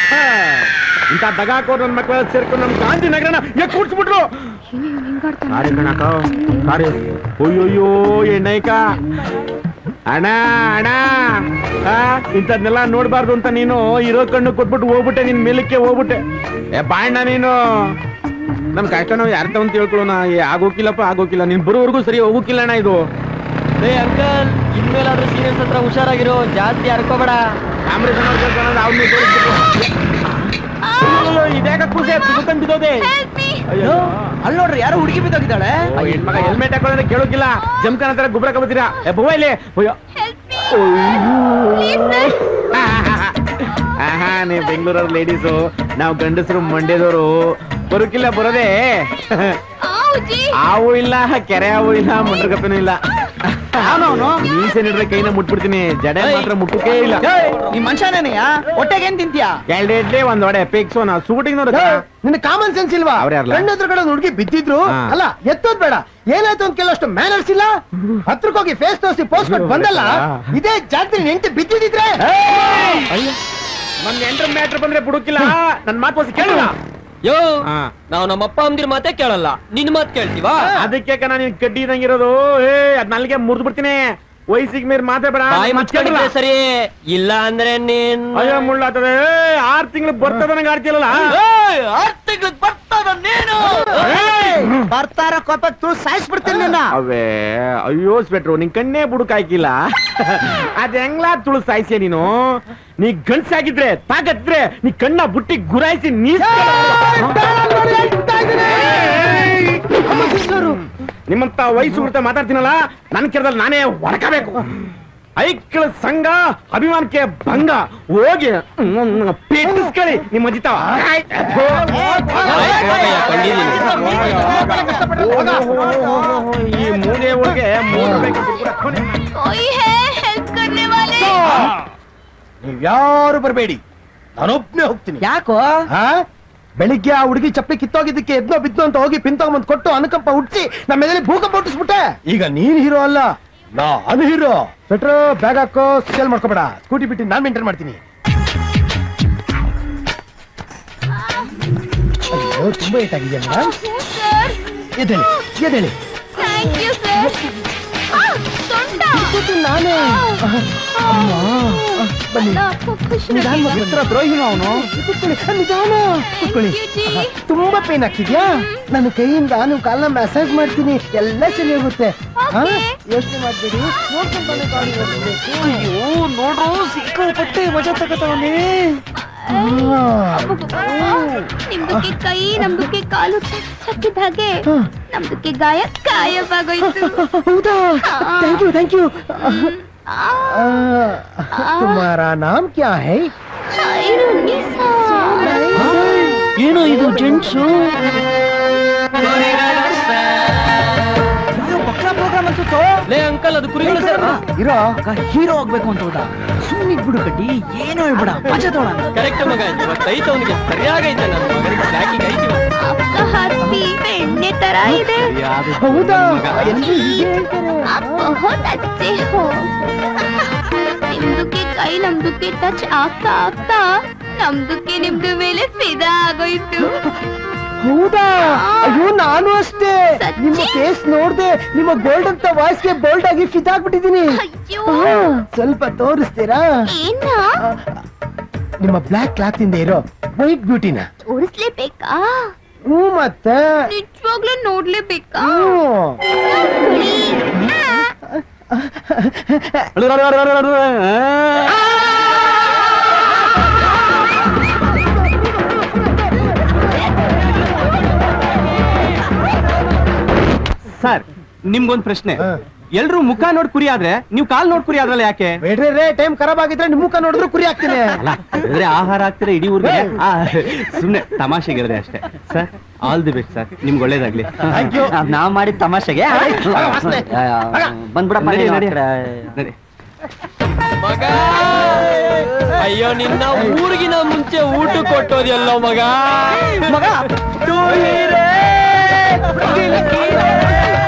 ಇಂಥ ದಗಾಕೋರ್ ನನ್ನ ಮಕ್ಕಳ ಸೇರ್ಕೊಂಡು ನಮ್ಮ ಗಾಂಧಿನಗರನ ಯಾಕೆ ಕೂಡ್ಸ್ಬಿಟ್ರು ಸಾರಿ ಕಣಕ ಸಾರಿ ಅಯ್ಯೋಯ್ಯೋ ಎಣ್ಣೈಕ ಅಣ್ಣ ಅಣ್ಣ ಆ, ಇಂಥದ್ನೆಲ್ಲ ನೋಡ್ಬಾರ್ದು ಅಂತ ನೀನು ಇರೋ ಕಣ್ಣು ಕೊಟ್ಬಿಟ್ಟು ಹೋಗ್ಬಿಟ್ಟೆ ನಿನ್ ಮೇಲಕ್ಕೆ ಹೋಗ್ಬಿಟ್ಟೆ ಏ ಬಾಣ್ಣ ನೀನು ನಮ್ ಕಷ್ಟ ನಾವು ಯಾರ ಅಂತ ತಿಳ್ಕೊಳ್ಳೋಣ ಏ ಆಗೋಕಿಲ್ಲಪ್ಪ ಆಗೋಕಿಲ್ಲ ನೀನ್ ಬರೋವರೆಗೂ ಸರಿ ಹೋಗೋಕಿಲ್ಲ ಅಣ್ಣ ಇದು ಏ ಅಂಕಲ್ ಇನ್ಮೇಲಾದ್ರೂ ಸೀನಿಯರ್ಸ್ ಹತ್ರ ಹುಷಾರಾಗಿರೋ ಜಾಸ್ತಿ ಹರ್ಕೋಬೇಡ ಕಾಂಗ್ರೆಸ್ ಅವ್ನು ಇದ್ಯಾಕ ಖುಷಿ ತುಳ್ಕೊಂಡ್ ಬಿದ್ದೋದೆ ಅಯ್ಯೋ ಅಲ್ಲಿ ನೋಡ್ರಿ ಯಾರೋ ಹುಡುಗಿ ಬಿದ್ದೋಗಿದ್ದಾಳೆ ಆ ಹೆಣ್ಮಗ ಹೆಲ್ಮೆಟ್ ಹಾಕೊಳ್ಳೋದ್ರೆ ಕೇಳೋಕಿಲ್ಲ ಜಮ್ಕನ ಹತ್ರ ಗೊಬ್ಬರ ಕಬತ್ತೀರಾ ಏ ಬವ್ವ ಇಲ್ಲಿ ಅಯ್ಯೋ ಆಹಾ ನೀವು ಬೆಂಗಳೂರವ್ರ ಲೇಡೀಸು ನಾವು ಗಂಡಸರು ಮಂಡ್ಯದವರು ಬರೋಕಿಲ್ಲ ಬರೋದೇ ಹಾವು ಇಲ್ಲ ಕೆರೆ ಹಾವು ಇಲ್ಲ ಮುಂಡ್ರಗಪ್ಪನೂ ಇಲ್ಲ ಮೀಸೆ ನಿಡ್ರೆ ಕೈನ ಮುಟ್ಬಿಡ್ತೀನಿ ಜಡೆ ಮಾತ್ರ ಮುಟ್ಟುಕೇ ಇಲ್ಲ ನಿಮ್ ಮನುಷ್ಯನೇನೆಯಾ ಹೊಟ್ಟೆಗೆ ಏನ್ ತಿಂತೀಯಾ ಎರಡು ಇಡ್ಲಿ ಒಂದ್ ಒಡೆ ಪಿಕ್ಸು ನಾ ಸೂಟಿಂಗ್ ನೋಡ ನಿನ್ನ ಕಾಮನ್ ಸೆನ್ಸ್ ಇಲ್ವಾ ಅವ್ರ್ ಯಾರ್ಲ? ಕಣ್ಣು ಎದುರುಗಡೆ ಒಂದ್ ಹುಡುಗಿ ಬಿದ್ದಿದ್ರು ಹಾ. ಅಲ್ಲ ಎತ್ತೋದ್ ಬೇಡ ಏನಾಯ್ತು ಅಂತ ಕೇಳೋಷ್ಟು ಮ್ಯಾನರ್ಸ್ ಇಲ್ಲ ಹತ್ರಕ್ಕೆ ಹೋಗಿ ಫೇಸ್ ತೋರಿಸಿ ಪೋಸ್ಟ್ ಕೊಟ್ಟು ಬಂದಲ್ಲ ಇದೇ ಜಾತ್ರೆ ಹೆಂಡತಿ ಬಿದ್ದಿದ್ರೆ ನನ್ ಎಂಟ್ರ ಮ್ಯಾಟ್ರ್ ಬಂದ್ರೆ ಬುಡುಕಿಲ್ಲ ನನ್ ಮಾತು ಹೊಸಿ ಕೇಳಿಲ್ಲ ಯೋ ಹಾ. ನಾವು ನಮ್ಮ ಅಪ್ಪ ಅಮ್ಮದಿರ ಮಾತೇ ಕೇಳಲ್ಲ ನಿನ್ ಮಾತ್ ಕೇಳ್ತೀವಾ ಅದಕ್ಕೆ ಕಣ ನೀನ್ ಕಡ್ಡಿ ಇದಂಗಿರೋದು ಏ ಅದ್ ನಲ್ಗೆ ಮುರಿದು ಬಿಡ್ತೀನಿ ವಯಸ್ಸಿಗೆ ಮೇರ್ ಮಾತಾಡ್ಬೇಡ ಬಾಯಿ ಮಾತ್ ಕೇಳಲ್ಲ. ಮುಚ್ಕೊಂಡಿದ್ರೆ ಸರಿ ಇಲ್ಲ ಅಂದ್ರೆ ನೀನ್ ಅಯ್ಯೋ ಮುಳ್ಳಾತದೆ ಆರ್ ತಿಂಗಳು ಬರ್ತದ ನಂಗೆ ಆಡ್ತಿಯಲ್ಲ ಏಯ್, ಆರ್ ತಿಂಗ್ಳು ಬರ್ತದ ನೀನು ಬರ್ತಾರ ಕೋಪ ತು ಸಾಯಿಸ್ಬಿಡ್ತೀನಿ ನಿನ್ನ ಅವೇ ಅಯ್ಯೋ ಸ್ವೆಟ್ರು ನಿನ್ ಕಣ್ಣೇ ಬುಡುಕ್ ಹಾಕಿಲ್ಲ ಅದ್ ಹೆಂಗ್ಲಾ ತುಳು ಸಾಯಿಸಿಯ ನೀನು ನೀ ಗಂಡ್ಸಾಗಿದ್ರೆ ತಾಕತ್ತಿದ್ರೆ ನೀ ಕಣ್ಣ ಬುಟ್ಟಿ ಗುರಾಯಿಸಿ ನೀ ನಿಮ್ಮಂತ ವಯಸ್ಸು ಹುಡ್ತಾ ಮಾತಾಡ್ತೀನಲ್ಲ ನನ್ ಕೆರದಲ್ಲಿ ನಾನೇ ಹೊಡ್ಕಬೇಕು ಐಕ್ಳ ಸಂಘ ಅಭಿಮಾನಕ್ಕೆ ಭಂಗ ಹೋಗಿ ಪೇಟಿಸ್ಕೊಳ್ಳಿ ನಿಮ್ಮ ಅಜಿತಾವ ಈ ಮೂಲೆ ಒಳಗೆ ಮೂರು ಬೇಕು कोई है हेल्प करने वाले ನೀವ್ಯಾರು ಬರಬೇಡಿ ನಾನೊಬ್ನೇ ಹೋಗ್ತೀನಿ ಯಾಕೋ ಹಾ ಬೆಳಿಗ್ಗೆ ಆ ಹುಡುಗಿ ಚಪ್ಪಲಿ ಕಿತ್ತೋಗಿದ್ದಕ್ಕೆ ಎದ್ನೋ ಬಿದ್ನೋ ಅಂತ ಹೋಗಿ ಪಿನ್ ತಗೊಂಬಂದ್ ಕೊಟ್ಟು ಅನುಕಂಪ ಹುಟ್ಟಿಸಿ ನಮ್ಮ ಎದುರಲ್ಲಿ ಭೂಕಂಪ ಹುಟ್ಟಿಸ್ಬಿಟ್ಟೆ ಈಗ ನೀನ್ ಹೀರೋ ಅಲ್ಲ ನಾನು ಹೀರೋ ಪೆಟ್ರೋ ಬ್ಯಾಗ್ ಹಾಕೋ ಸೇಲ್ ಮಾಡ್ಕೋಬೇಡ ಸ್ಕೂಟಿ ಬಿಟ್ಟು ನಾನ್ ಮೇಂಟೈನ್ ಮಾಡ್ತೀನಿ ಅಯ್ಯೋ ತುಂಬಾ ಏಟ್ ಆಗಿದೆಯಾ ಮೇಡಮ್ सर ಎದ್ದೇಳಿ ಎದ್ದೇಳಿ थैंक यू सर सुनता ನಾನೇ ಅಮ್ಮ ಬನ್ನಿ आपको खुश ನಿಧಾನ रखेगा ದ್ರೋಹಿನ ಅವನು ಕೂತ್ಕೊಳ್ಳಿ ನಿಧಾನ ಕೂತ್ಕೊಳ್ಳಿ Thank you, ಜಿ. ತುಂಬಾ ಪೇನ್ ಆಗ್ತಿದ್ಯಾ ನನ್ನ ಕೈಯಿಂದ ನೀವು ಕಾಲನ್ನ ಮ್ಯಾಸೇಜ್ ಮಾಡ್ತೀನಿ ಎಲ್ಲ ಸರಿ ಹೋಗುತ್ತೆ ಹಾ? Okay. ಯೋಚನೆ ಮಾಡ್ಬೇಡಿ ನೋಡ್ಕೊಂಡು ಬಂದು ಕಾಲ್ ಬರ್ಬೇಕು. ಅಯ್ಯೋ ನೋಡ್ರು ಸಿಕ್ಕಾಪಟ್ಟೆ ಮಜಾ ತಗೋತವನೇ ನಿಮ್ದಕ್ಕೆ ಕೈ ನಮ್ದಕ್ಕೆ ಕಾಲು ಚಕ್ಕಿದಾಗೆ ನಮ್ದಕ್ಕೆ ಗಾಯ ಗಾಯವಾಗೋಯ್ತು ಹೌದಾ ಥ್ಯಾಂಕ್ ಯು ಥ್ಯಾಂಕ್ ಯು ಆ, ತುಮಾರಾ ನಾಮ್ ಕ್ಯಾ ಹೈ ಖೈರುನ್ನಿಸಾ. ಏನು ಇದು ಜೆಂಟ್ಸು ಲೇ ಅಂಕಲ್ ಅದು ಕುರಿಗಳು ಸರ್ ಇರೋ ಹೀರೋ ಆಗ್ಬೇಕು ಅಂತ ಹೋದ ಸುಮ್ಮನೆ ಬಿಡು ಕಡ್ಡಿ ಏನೋ ಹೇಳ್ಬೇಡ ಮಜಾ ತೋಳ ಕರೆಕ್ಟ್ ಮಗ ಇವತ್ತೈತೆ ಅವನಿಗೆ ಸರಿಯಾಗೈತೆ ನನ್ನ ಮಗನಿಗೆ ಬ್ಯಾಕಿಗೆ ಐತಿ ಇವತ್ತು. ಅಪ್ಪ ಹತ್ತಿ ಬೆಣ್ಣೆ ತರ ಇದೆ ಹೌದಾ ಎಲ್ರು ಹೀಗೆ ಹೇಳ್ತಾರೆ आप बहुत अच्छे हो ನಿಮ್ದಕ್ಕೆ ಕೈ ನಮ್ದಕ್ಕೆ ಟಚ್ ಆಗ್ತಾ ಆಗ್ತಾ ನಮ್ದಕ್ಕೆ ನಿಮ್ದು ಮೇಲೆ ಫಿದಾ ಆಗೋಯ್ತು ಹೌದಾ ಅಯ್ಯೋ ನಾನು ಅಷ್ಟೇ ಸಚ್ಚಿ? ನಿಮ್ಮ ಕೇಸ್ ನೋಡ್ದೆ ನಿಮ್ಮ ಗೋಲ್ಡ್ ಅಂತ ವಾಯ್ಸ್ಗೆ ಬೋಲ್ಡ್ ಆಗಿ ಫಿಟ್ ಆಗ್ಬಿಟ್ಟಿದೀನಿ ಅಯ್ಯೋ ಹಾ, ಸ್ವಲ್ಪ ತೋರಿಸ್ತೀರಾ ಏನ ನಿಮ್ಮ ಬ್ಲಾಕ್ ಕ್ಲಾತ್ ಇಂದ ಇರೋ ವೈಟ್ ಬ್ಯೂಟಿನ ತೋರಿಸ್ಲೇಬೇಕಾ ಹ್ಞೂ ಮತ್ತೆ ನಿಜವಾಗ್ಲೂ ನೋಡ್ಲೇಬೇಕಾ ಹ್ಞೂ ಸರ್ ನಿಮ್ಗೊಂದ್ ಪ್ರಶ್ನೆ ಹಾ. ಎಲ್ರು ಮುಖ ನೋಡ್ ಕುರಿ ಆದ್ರೆ ನೀವು ಕಾಲ್ ನೋಡ್ ಕುರಿ ಆದ್ರಲ್ಲ ಯಾಕೆ ಬೇಡ್ರಿ ರೇ ಟೈಮ್ ಖರಾಬ್ ಆಗಿದ್ರೆ ನಿಮ್ ಮುಖ ನೋಡಿದ್ರು ಕುರಿ ಹಾಕ್ತೀನಿ ಅಲ್ಲ ಅಂದ್ರೆ ಆಹಾರ ಆಗ್ತೀರಾ ಇಡೀ ಊರಿಗೆ ಆ, ಸುಮ್ನೆ ತಮಾಷೆಗಿರದೆ ಅಷ್ಟೇ sir all the best sir ನಿಮ್ಗೆ ಒಳ್ಳೇದಾಗ್ಲಿ Thank you. ನಾವ್ ಮಾಡಿದ ತಮಾಷೆಗೆ ವಾಸನೆ. ಬಂದ್ಬಿಡಪ್ಪ ನಡಿ, ನಡಿ, ನಡಿ. ನಡಿ ಮಗ ಅಯ್ಯೋ ನಿನ್ನ ಊರಿಗಿನ ಮುಂಚೆ ಊಟ ಕೊಟ್ಟೋದ್ಯಲ್ಲೋ ಮಗ ಮಗ